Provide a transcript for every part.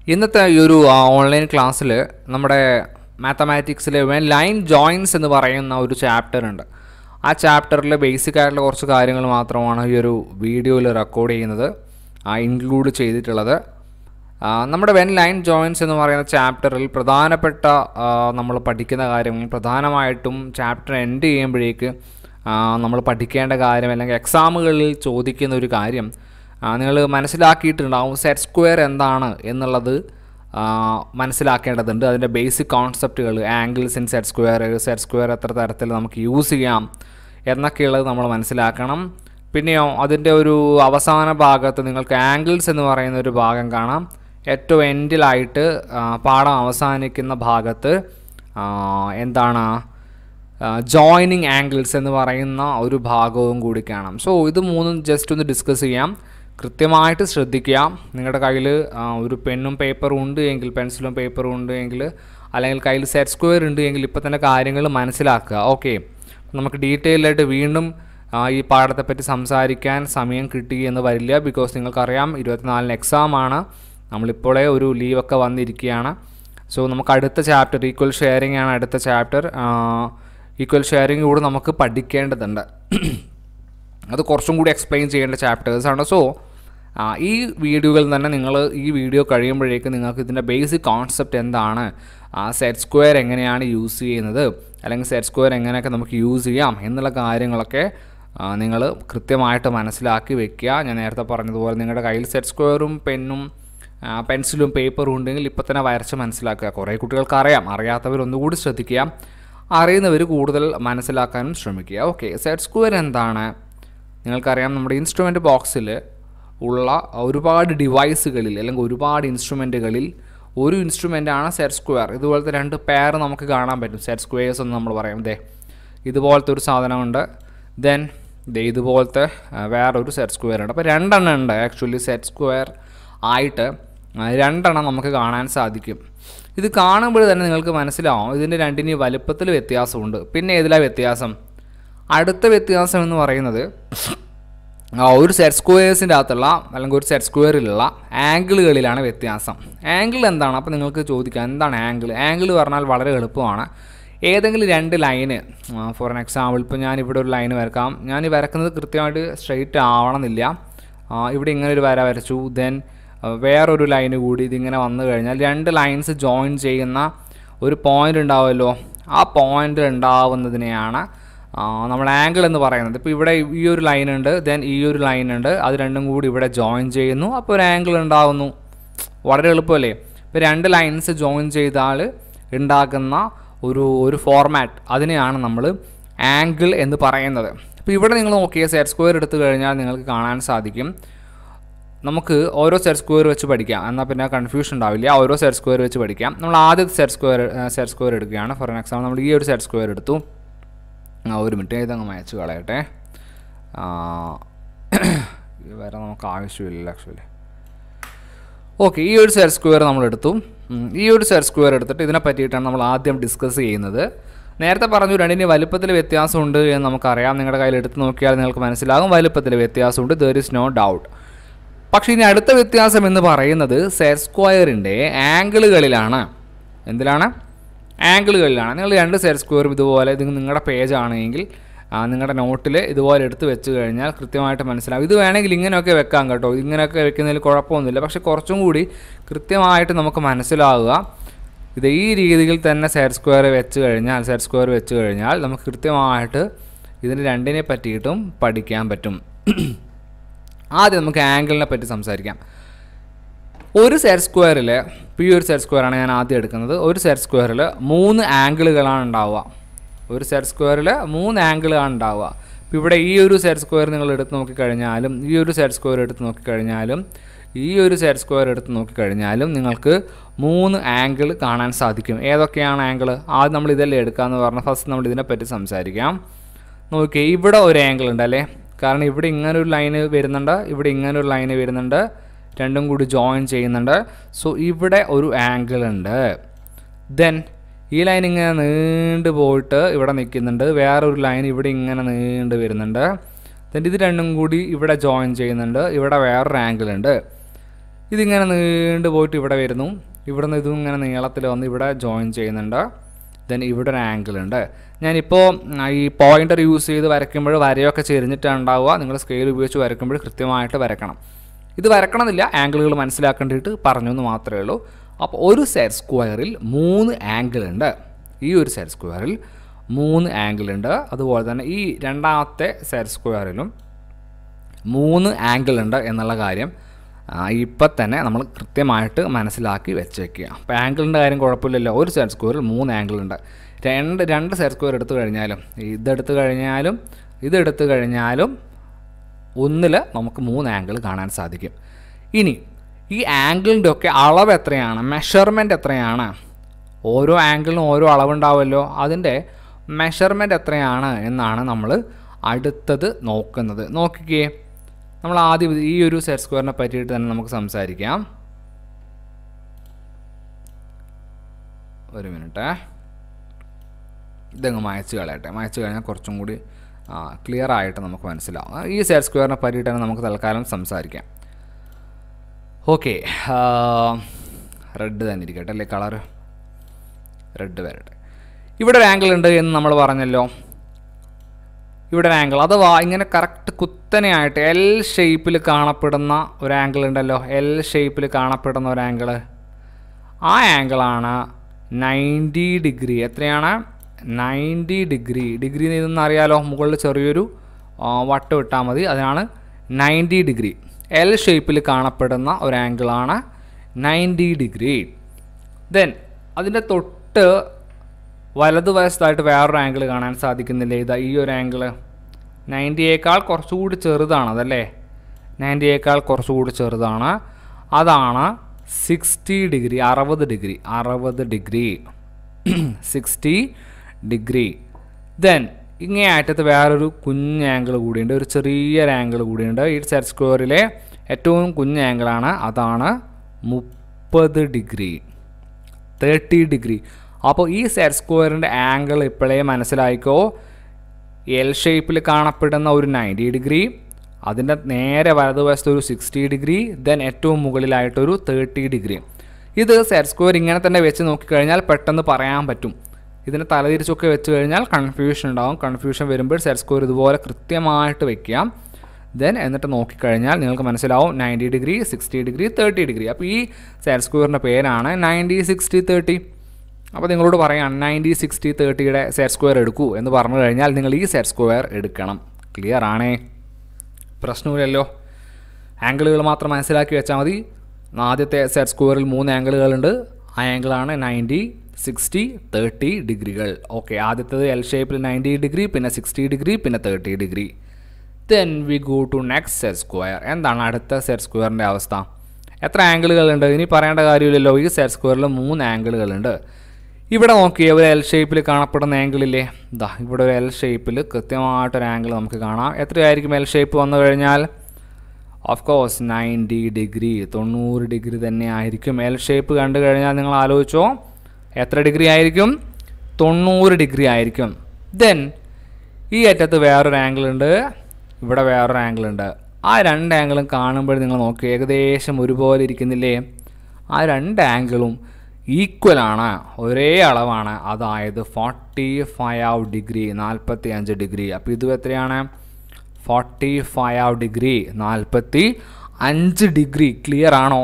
ഇന്നത്തെ ഈ ഒരു ഓൺലൈൻ ക്ലാസ്സിൽ നമ്മുടെ മാത്തമാറ്റിക്സിലെ ലൈൻ ജോയിൻസ് എന്ന് പറയുന്ന ഒരു ചാപ്റ്റർ ഉണ്ട് ആ ചാപ്റ്ററിൽ ബേസിക് ആയിട്ടുള്ള കുറച്ച് കാര്യങ്ങൾ മാത്രമാണ് ഈ ഒരു വീഡിയോയിൽ റെക്കോർഡ് ചെയ്യുന്നത് ഇൻക്ലൂഡ് ചെയ്തിട്ടുള്ളത് ആ, നമ്മുടെ വെൻ ലൈൻ ജോയിൻസ് എന്ന് പറയുന്ന ചാപ്റ്ററിൽ പ്രധാനപ്പെട്ട നമ്മൾ പഠിക്കുന്ന കാര്യങ്ങൾ പ്രധാനമായിട്ടും ചാപ്റ്റർ എൻഡ് ചെയ്യുമ്പോഴേക്ക് നമ്മൾ പഠിക്കേണ്ട കാര്യം അല്ലെങ്കിൽ എക്സാമുകളിൽ ചോദിക്കുന്ന ഒരു കാര്യം നിങ്ങൾ മനസ്സിലാക്കിയിട്ടുണ്ടാവും സെറ്റ് സ്ക്വയർ എന്താണ് എന്നുള്ളത് ആ, മനസ്സിലാക്കേണ്ടതുണ്ട് അതിൻ്റെ ബേസിക് കോൺസെപ്റ്റുകൾ angles in set square set square എത്ര തരത്തിൽ നമുക്ക് യൂസ് ചെയ്യാം എന്നൊക്കെയുള്ളത് നമ്മൾ മനസ്സിലാക്കണം പിന്നെയോ അതിൻ്റെ ഒരു അവസാന ഭാഗത്ത് നിങ്ങൾക്ക് ആംഗിൾസ് എന്ന് പറയുന്ന ഒരു ഭാഗം കാണാം ഏറ്റവും എൻഡിലായിട്ട് ആ, പാഠം അവസാനിക്കുന്ന ഭാഗത്ത് ആ, എന്താണ് ജോയിനിങ് ആംഗിൾസ് എന്ന് പറയുന്ന ഒരു ഭാഗവും കൂടി കാണാം സോ ഇത് മൂന്നും ജസ്റ്റ് ഒന്ന് ഡിസ്കസ് ചെയ്യാം കൃത്യമായിട്ട് ശ്രദ്ധിക്കുക നിങ്ങളുടെ കയ്യിൽ ഒരു പെന്നും പേപ്പറും ഉണ്ട് എങ്കിൽ പെൻസിലും പേപ്പറും ഉണ്ട് എങ്കിൽ അല്ലെങ്കിൽ കയ്യിൽ സെറ്റ് സ്ക്വയർ ഉണ്ട് എങ്കിൽ ഇപ്പോൾ തന്നെ കാര്യങ്ങൾ മനസ്സിലാക്കുക ഓക്കെ നമുക്ക് ഡീറ്റെയിൽ ആയിട്ട് വീണ്ടും ആ, ഈ പാഠത്തെപ്പറ്റി സംസാരിക്കാൻ സമയം കിട്ടി എന്ന് വരില്ല ബിക്കോസ് നിങ്ങൾക്കറിയാം ഇരുപത്തിനാലിന് എക്സാമാണ് നമ്മളിപ്പോഴേ ഒരു ലീവൊക്കെ വന്നിരിക്കുകയാണ് സോ നമുക്ക് അടുത്ത ചാപ്റ്റർ ഈക്വൽ ഷെയറിംഗ് ആണ് അടുത്ത ചാപ്റ്റർ ഈക്വൽ ഷെയറിംഗ് കൂടെ നമുക്ക് പഠിക്കേണ്ടതുണ്ട് അത് കുറച്ചും കൂടി എക്സ്പ്ലെയിൻ ചെയ്യേണ്ട ചാപ്റ്റേഴ്സാണ് സോ ഈ വീഡിയോകളിൽ തന്നെ നിങ്ങൾ ഈ വീഡിയോ കഴിയുമ്പോഴേക്കും നിങ്ങൾക്ക് ഇതിൻ്റെ ബേസിക് കോൺസെപ്റ്റ് എന്താണ് സെറ്റ് സ്ക്വയർ എങ്ങനെയാണ് യൂസ് ചെയ്യുന്നത് അല്ലെങ്കിൽ സെറ്റ് സ്ക്വയർ എങ്ങനെയൊക്കെ നമുക്ക് യൂസ് ചെയ്യാം എന്നുള്ള കാര്യങ്ങളൊക്കെ നിങ്ങൾ കൃത്യമായിട്ട് മനസ്സിലാക്കി വെക്കുക ഞാൻ നേരത്തെ പറഞ്ഞതുപോലെ നിങ്ങളുടെ കയ്യിൽ സെറ്റ് സ്ക്വയറും പെന്നും പെൻസിലും പേപ്പറും ഉണ്ടെങ്കിൽ ഇപ്പോൾ തന്നെ വരച്ച് മനസ്സിലാക്കുക കുറേ കുട്ടികൾക്ക് അറിയാം അറിയാത്തവർ ഒന്നുകൂടി ശ്രദ്ധിക്കുക അറിയുന്നവർ കൂടുതൽ മനസ്സിലാക്കാനും ശ്രമിക്കുക ഓക്കെ സെറ്റ് സ്ക്വയർ എന്താണ് നിങ്ങൾക്കറിയാം നമ്മുടെ ഇൻസ്ട്രുമെൻ്റ് ബോക്സിൽ ഉള്ള ഒരുപാട് ഡിവൈസുകളിൽ അല്ലെങ്കിൽ ഒരുപാട് ഇൻസ്ട്രുമെൻറ്റുകളിൽ ഒരു ഇൻസ്ട്രുമെൻ്റാണ് സെറ്റ് സ്ക്വയർ ഇതുപോലത്തെ രണ്ട് പെയർ നമുക്ക് കാണാൻ പറ്റും സെറ്റ് സ്ക്വയേഴ്സ് എന്ന് നമ്മൾ പറയും ദേ ഇതുപോലത്തെ ഒരു സാധനമുണ്ട് ദെൻ ദേ ഇതുപോലത്തെ ആ, വേറൊരു സെറ്റ് സ്ക്വയർ ഉണ്ട് അപ്പോൾ രണ്ടെണ്ണം ഉണ്ട് ആക്ച്വലി സെറ്റ് സ്ക്വയർ ആയിട്ട് ആ, രണ്ടെണ്ണം നമുക്ക് കാണാൻ സാധിക്കും ഇത് കാണുമ്പോൾ തന്നെ നിങ്ങൾക്ക് മനസ്സിലാവും ഇതിൻ്റെ രണ്ടിന് വലുപ്പത്തിൽ വ്യത്യാസമുണ്ട് പിന്നെ ഏതിലാണ് വ്യത്യാസം അടുത്ത വ്യത്യാസം എന്ന് പറയുന്നത് ആ, ഒരു സെറ്റ് സ്ക്വയേഴ്സിൻ്റെ അകത്തുള്ള അല്ലെങ്കിൽ ഒരു സെറ്റ് സ്ക്വയറിലുള്ള ആംഗിളുകളിലാണ് വ്യത്യാസം ആംഗിൾ എന്താണ് അപ്പോൾ നിങ്ങൾക്ക് ചോദിക്കാം എന്താണ് ആംഗിൾ ആംഗിൾ പറഞ്ഞാൽ വളരെ എളുപ്പമാണ് ഏതെങ്കിലും രണ്ട് ലൈന് ഫോർ എൻ എക്സാമ്പിൾ ഇപ്പോൾ ഞാൻ ഇവിടെ ഒരു ലൈൻ വരക്കാം ഞാൻ ഈ വരക്കുന്നത് കൃത്യമായിട്ട് സ്ട്രെയിറ്റ് ആവണമെന്നില്ല ആ, ഇവിടെ ഇങ്ങനെ ഒരു വര വരച്ചു ദെൻ വേറൊരു ലൈന് കൂടി ഇതിങ്ങനെ വന്നു കഴിഞ്ഞാൽ രണ്ട് ലൈൻസ് ജോയിൻ ചെയ്യുന്ന ഒരു പോയിന്റ് ഉണ്ടാവുമല്ലോ ആ പോയിന്റ് ഉണ്ടാവുന്നതിനെയാണ് ആ, നമ്മൾ ആംഗിൾ എന്ന് പറയുന്നത് ഇപ്പോൾ ഇവിടെ ഈ ഒരു ലൈൻ ഉണ്ട് ദെൻ ഈ ഒരു ലൈൻ ഉണ്ട് അത് രണ്ടും കൂടി ഇവിടെ ജോയിൻ ചെയ്യുന്നു അപ്പോൾ ഒരു ആംഗിൾ ഉണ്ടാവുന്നു വളരെ എളുപ്പമല്ലേ ഇപ്പോൾ രണ്ട് ലൈൻസ് ജോയിൻ ചെയ്താൽ ഉണ്ടാക്കുന്ന ഒരു ഒരു ഫോർമാറ്റ് അതിനെയാണ് നമ്മൾ ആംഗിൾ എന്ന് പറയുന്നത് അപ്പോൾ ഇവിടെ നിങ്ങൾ നോക്കിയ സെറ്റ് സ്ക്വയർ എടുത്തു കഴിഞ്ഞാൽ നിങ്ങൾക്ക് കാണാൻ സാധിക്കും നമുക്ക് ഓരോ സെറ്റ് സ്ക്വയർ വെച്ച് പഠിക്കാം എന്നാൽ പിന്നെ കൺഫ്യൂഷൻ ഉണ്ടാവില്ല ഓരോ സെറ്റ് സ്ക്വയർ വെച്ച് പഠിക്കാം നമ്മൾ ആദ്യത്തെ സെറ്റ് സ്ക്വയർ സെറ്റ് സ്ക്വയർ എടുക്കുകയാണ് ഫോർ എക്സാമ്പിൾ നമ്മൾ ഈ ഒരു സെറ്റ് സ്ക്വയർ എടുത്തു ആ ഒരു മിനിറ്റ് ഇതങ്ങ് മായച്ച് കളയട്ടെ ആ, ഇത് വരെ നമുക്ക് ആവശ്യമില്ല ആക്ച്വലി ഓക്കെ ഈ ഒരു സെറ്റ് സ്ക്വയർ നമ്മൾ എടുത്തു ഉം, ഈ ഒരു സെറ്റ് സ്ക്വയർ എടുത്തിട്ട് ഇതിനെ പറ്റിയിട്ടാണ് നമ്മൾ ആദ്യം ഡിസ്കസ് ചെയ്യുന്നത് നേരത്തെ പറഞ്ഞു രണ്ടിന് വലുപ്പത്തിൽ വ്യത്യാസമുണ്ട് എന്ന് നമുക്കറിയാം നിങ്ങളുടെ കയ്യിൽ എടുത്ത് നോക്കിയാൽ നിങ്ങൾക്ക് മനസ്സിലാകും വലുപ്പത്തിൽ വ്യത്യാസമുണ്ട് ദർ ഇസ് നോ ഡൗട്ട് പക്ഷേ ഇനി അടുത്ത വ്യത്യാസം എന്ന് പറയുന്നത് സെറ്റ് സ്ക്വയറിൻ്റെ ആംഗിളുകളിലാണ് എന്തിലാണ് ആംഗിളുകളിലാണ് നിങ്ങൾ രണ്ട് സെറ്റ് സ്ക്വയറും ഇതുപോലെ ഇത് നിങ്ങളുടെ പേജ് ആണെങ്കിൽ ആ, നിങ്ങളുടെ നോട്ടിൽ ഇതുപോലെ എടുത്ത് വെച്ച് കഴിഞ്ഞാൽ കൃത്യമായിട്ട് മനസ്സിലാവും ഇത് വേണമെങ്കിൽ ഇങ്ങനെയൊക്കെ വെക്കാം കേട്ടോ ഇങ്ങനെയൊക്കെ വെക്കുന്നതിൽ കുഴപ്പമൊന്നുമില്ല പക്ഷേ കുറച്ചും കൂടി കൃത്യമായിട്ട് നമുക്ക് മനസ്സിലാവുക ഇത് ഈ രീതിയിൽ തന്നെ സെറ്റ് സ്ക്വയർ വെച്ച് കഴിഞ്ഞാൽ സെറ്റ് സ്ക്വയർ വെച്ച് കഴിഞ്ഞാൽ നമുക്ക് കൃത്യമായിട്ട് ഇതിന് രണ്ടിനെ പറ്റിയിട്ടും പഠിക്കാൻ പറ്റും ആദ്യം നമുക്ക് ആംഗിളിനെ പറ്റി സംസാരിക്കാം ഒരു സെറ്റ് സ്ക്വയറിൽ ഇപ്പോൾ ഈ ഒരു സെറ്റ് സ്ക്വയറാണ് ഞാൻ ആദ്യം എടുക്കുന്നത് ഒരു സെറ്റ് സ്ക്വയറിൽ മൂന്ന് ആംഗിളുകളാണ് ഉണ്ടാവുക ഒരു സെറ്റ് സ്ക്വയറിൽ മൂന്ന് ആംഗിളാണ് ഉണ്ടാവുക ഇപ്പോൾ ഇവിടെ ഈ ഒരു സെറ്റ് സ്ക്വയർ നിങ്ങൾ എടുത്ത് നോക്കിക്കഴിഞ്ഞാലും ഈ ഒരു സെറ്റ് സ്ക്വയർ എടുത്ത് നോക്കിക്കഴിഞ്ഞാലും ഈ ഒരു സെറ്റ് സ്ക്വയർ എടുത്ത് നോക്കിക്കഴിഞ്ഞാലും നിങ്ങൾക്ക് മൂന്ന് ആംഗിൾ കാണാൻ സാധിക്കും ഏതൊക്കെയാണ് ആംഗിൾ ആദ്യം നമ്മൾ ഇതല്ലേ എടുക്കാമെന്ന് പറഞ്ഞാൽ ഫസ്റ്റ് നമ്മൾ ഇതിനെപ്പറ്റി സംസാരിക്കാം നോക്കിയേ ഇവിടെ ഒരു ആംഗിൾ ഉണ്ട് അല്ലേ കാരണം ഇവിടെ ഇങ്ങനെ ഒരു ലൈന് വരുന്നുണ്ട് ഇവിടെ ഇങ്ങനെ ഒരു ലൈന് വരുന്നുണ്ട് രണ്ടും കൂടി ജോയിൻ ചെയ്യുന്നുണ്ട് സോ ഇവിടെ ഒരു ആംഗിൾ ഉണ്ട് ദെൻ ഈ ലൈൻ ഇങ്ങനെ നീണ്ട് പോയിട്ട് ഇവിടെ നിൽക്കുന്നുണ്ട് വേറൊരു ലൈൻ ഇവിടെ ഇങ്ങനെ നീണ്ട് വരുന്നുണ്ട് ദെൻ ഇത് രണ്ടും കൂടി ഇവിടെ ജോയിൻ ചെയ്യുന്നുണ്ട് ഇവിടെ വേറൊരു ആംഗിൾ ഉണ്ട് ഇതിങ്ങനെ നീണ്ടു പോയിട്ട് ഇവിടെ വരുന്നു ഇവിടെ നിന്ന് ഇതും ഇങ്ങനെ നീളത്തിൽ വന്ന് ഇവിടെ ജോയിൻ ചെയ്യുന്നുണ്ട് ദെൻ ഇവിടെ ഒരു ആംഗിൾ ഉണ്ട് ഞാനിപ്പോൾ ഈ പോയിൻ്റർ യൂസ് ചെയ്ത് വരയ്ക്കുമ്പോൾ വരയൊക്കെ ചെരിഞ്ഞിട്ടാണ് ഉണ്ടാവുക നിങ്ങൾ സ്കെയിൽ ഉപയോഗിച്ച് വരയ്ക്കുമ്പോൾ കൃത്യമായിട്ട് വരക്കണം ഇത് വരക്കണമെന്നില്ല ആംഗിളുകൾ മനസ്സിലാക്കേണ്ടിയിട്ട് പറഞ്ഞു എന്ന് മാത്രമേ ഉള്ളൂ അപ്പോൾ ഒരു സെറ്റ് സ്ക്വയറിൽ മൂന്ന് ആംഗിൾ ഉണ്ട് ഈ ഒരു സെറ്റ് സ്ക്വയറിൽ മൂന്ന് ആംഗിൾ ഉണ്ട് അതുപോലെ തന്നെ ഈ രണ്ടാമത്തെ സെറ്റ് സ്ക്വയറിലും മൂന്ന് ആംഗിൾ ഉണ്ട് എന്നുള്ള കാര്യം ഇപ്പം തന്നെ നമ്മൾ കൃത്യമായിട്ട് മനസ്സിലാക്കി വെച്ചേക്കുക അപ്പോൾ ആംഗിളിൻ്റെ കാര്യം കുഴപ്പമില്ലല്ലോ ഒരു സെറ്റ് സ്ക്വയറിൽ മൂന്ന് ആംഗിൾ ഉണ്ട് രണ്ട് രണ്ട് സെറ്റ് സ്ക്വയർ എടുത്തു കഴിഞ്ഞാലും ഇതെടുത്ത് കഴിഞ്ഞാലും ഇതെടുത്ത് കഴിഞ്ഞാലും ഒന്നിൽ നമുക്ക് മൂന്ന് ആംഗിൾ കാണാൻ സാധിക്കും ഇനി ഈ ആംഗിളിൻ്റെ ഒക്കെ അളവ് എത്രയാണ് മെഷർമെൻറ്റ് എത്രയാണ് ഓരോ ആംഗിളിനും ഓരോ അളവുണ്ടാവുമല്ലോ അതിൻ്റെ മെഷർമെൻറ്റ് എത്രയാണ് എന്നാണ് നമ്മൾ അടുത്തത് നോക്കുന്നത് നോക്കിക്കേ നമ്മൾ ആദ്യം ഈ ഒരു സെറ്റ് സ്ക്വയറിനെ പറ്റിയിട്ട് തന്നെ നമുക്ക് സംസാരിക്കാം ഒരു മിനിറ്റ് ഇതങ്ങ് മായച്ച് കളയട്ടെ മായച്ച് കഴിഞ്ഞാൽ കുറച്ചും കൂടി ക്ലിയർ ആയിട്ട് നമുക്ക് മനസ്സിലാവും ഈ സെറ്റ് സ്ക്വയറിനെ പറ്റിയിട്ട് തന്നെ നമുക്ക് തൽക്കാലം സംസാരിക്കാം ഓക്കെ റെഡ് തന്നെ ഇരിക്കട്ടെ അല്ലേ കളർ റെഡ് വരട്ടെ ഇവിടെ ഒരു ആംഗിൾ ഉണ്ട് എന്ന് നമ്മൾ പറഞ്ഞല്ലോ ഇവിടെ ഒരു ആംഗിൾ അഥവാ ഇങ്ങനെ കറക്റ്റ് കുത്തനെയായിട്ട് എൽ ഷേപ്പിൽ കാണപ്പെടുന്ന ഒരു ആംഗിൾ ഉണ്ടല്ലോ എൽ ഷേപ്പിൽ കാണപ്പെടുന്ന ഒരു ആംഗിൾ ആ ആംഗിളാണ് നയൻറ്റി ഡിഗ്രി എത്രയാണ് നയൻറ്റി ഡിഗ്രി ഡിഗ്രി ഇതൊന്നും അറിയാലോ മുകളിൽ ചെറിയൊരു വട്ടം ഇട്ടാൽ മതി അതിനാണ് നയൻറ്റി ഡിഗ്രി എൽ ഷേപ്പിൽ കാണപ്പെടുന്ന ഒരു ആംഗിളാണ് നയൻറ്റി ഡിഗ്രി ദെൻ അതിൻ്റെ തൊട്ട് വലതുവശത്തായിട്ട് വേറൊരു ആംഗിൾ കാണാൻ സാധിക്കുന്നില്ലേ ഇതാ ഈ ഒരു ആംഗിൾ നയൻറ്റിയേക്കാൾ കുറച്ചുകൂടി ചെറുതാണ് അതല്ലേ നയൻറ്റിയേക്കാൾ കുറച്ചുകൂടി ചെറുതാണ് അതാണ് സിക്സ്റ്റി ഡിഗ്രി അറുപത് ഡിഗ്രി അറുപത് ഡിഗ്രി സിക്സ്റ്റി ഡിഗ്രി ദെൻ ഇങ്ങേ അറ്റത്ത് വേറൊരു കുഞ്ഞ് ആംഗിൾ കൂടിയുണ്ട് ഒരു ചെറിയൊരു ആംഗിൾ കൂടിയുണ്ട് ഈ സെറ്റ് സ്ക്വയറിലെ ഏറ്റവും കുഞ്ഞ് ആംഗിളാണ് അതാണ് മുപ്പത് ഡിഗ്രി തേർട്ടി ഡിഗ്രി അപ്പോൾ ഈ സെറ്റ് സ്ക്വയറിൻ്റെ ആംഗിൾ ഇപ്പോഴേ മനസ്സിലായിക്കോ എൽ ഷേപ്പിൽ കാണപ്പെടുന്ന ഒരു നയൻറ്റി ഡിഗ്രി അതിൻ്റെ നേരെ വലതുവശത്ത് ഒരു സിക്സ്റ്റി ഡിഗ്രി ദെൻ ഏറ്റവും മുകളിലായിട്ടൊരു തേർട്ടി ഡിഗ്രി ഇത് സെറ്റ് സ്ക്വയർ ഇങ്ങനെ തന്നെ വെച്ച് നോക്കിക്കഴിഞ്ഞാൽ പെട്ടെന്ന് പറയാൻ പറ്റും ഇതിനെ തലതിരിച്ചൊക്കെ വെച്ച് കഴിഞ്ഞാൽ കൺഫ്യൂഷൻ ഉണ്ടാവും കൺഫ്യൂഷൻ വരുമ്പോൾ സെറ്റ് സ്ക്വയർ ഇതുപോലെ കൃത്യമായിട്ട് വെക്കാം ദെൻ എന്നിട്ട് നോക്കിക്കഴിഞ്ഞാൽ നിങ്ങൾക്ക് മനസ്സിലാവും ninety degree sixty degree thirty degree അപ്പോൾ ഈ സെറ്റ് സ്ക്വയറിൻ്റെ പേരാണ് നയൻറ്റി സിക്സ്റ്റി തേർട്ടി അപ്പോൾ നിങ്ങളോട് പറയാം നയൻറ്റി സിക്സ്റ്റി തേർട്ടിയുടെ സെറ്റ് സ്ക്വയർ എടുക്കൂ എന്ന് പറഞ്ഞു കഴിഞ്ഞാൽ നിങ്ങൾ ഈ സെറ്റ് സ്ക്വയർ എടുക്കണം ക്ലിയർ ആണേ പ്രശ്നമില്ലല്ലോ ആംഗിളുകൾ മാത്രം മനസ്സിലാക്കി വെച്ചാൽ മതി ആദ്യത്തെ സെറ്റ് സ്ക്വയറിൽ മൂന്ന് ആംഗിളുകളുണ്ട് ആ ആംഗിളാണ് നയൻറ്റി സിക്സ്റ്റി തേർട്ടി ഡിഗ്രികൾ ഓക്കെ ആദ്യത്തേത് എൽ ഷേപ്പിൽ നയൻറ്റി ഡിഗ്രി പിന്നെ സിക്സ്റ്റി ഡിഗ്രി പിന്നെ thirty degree then we go to next set square എന്താണ് അടുത്ത സെറ്റ് സ്ക്വയറിൻ്റെ അവസ്ഥ എത്ര ആംഗിളുകളുണ്ട് ഇനി പറയേണ്ട കാര്യമില്ലല്ലോ ഈ സെറ്റ് സ്ക്വയറിൽ മൂന്ന് ആംഗിളുകളുണ്ട് ഇവിടെ നോക്കിയേ ഒരു എൽ ഷേപ്പിൽ കാണപ്പെടുന്ന ആംഗിളില്ലേ ഇതാ ഇവിടെ ഒരു എൽ ഷേപ്പിൽ കൃത്യമായിട്ടൊരു ആംഗിൾ നമുക്ക് കാണാം എത്രയായിരിക്കും എൽ ഷേപ്പ് വന്നു കഴിഞ്ഞാൽ ഓഫ് കോഴ്സ് നയൻറ്റി ഡിഗ്രി തൊണ്ണൂറ് ഡിഗ്രി തന്നെ ആയിരിക്കും എൽ ഷേപ്പ് കണ്ടു കഴിഞ്ഞാൽ നിങ്ങൾ ആലോചിച്ചോ എത്ര ഡിഗ്രി ആയിരിക്കും തൊണ്ണൂറ് ഡിഗ്രി ആയിരിക്കും ദെൻ ഈ അറ്റത്ത് വേറൊരു ആംഗിൾ ഉണ്ട് ഇവിടെ വേറൊരു ആംഗിൾ ഉണ്ട് ആ രണ്ട് ആംഗിളും കാണുമ്പോൾ നിങ്ങൾ നോക്കി ഏകദേശം ഒരുപോലെ ഇരിക്കുന്നില്ലേ ആ രണ്ട് ആംഗിളും ഈക്വൽ ആണ് ഒരേ അളവാണ് അതായത് ഫോർട്ടി ഫൈവ് ഡിഗ്രി നാൽപ്പത്തി അഞ്ച് ഡിഗ്രി അപ്പോൾ ഇത് എത്രയാണ് ഫോർട്ടി ഫൈവ് ഡിഗ്രി നാൽപ്പത്തി അഞ്ച് ഡിഗ്രി ക്ലിയർ ആണോ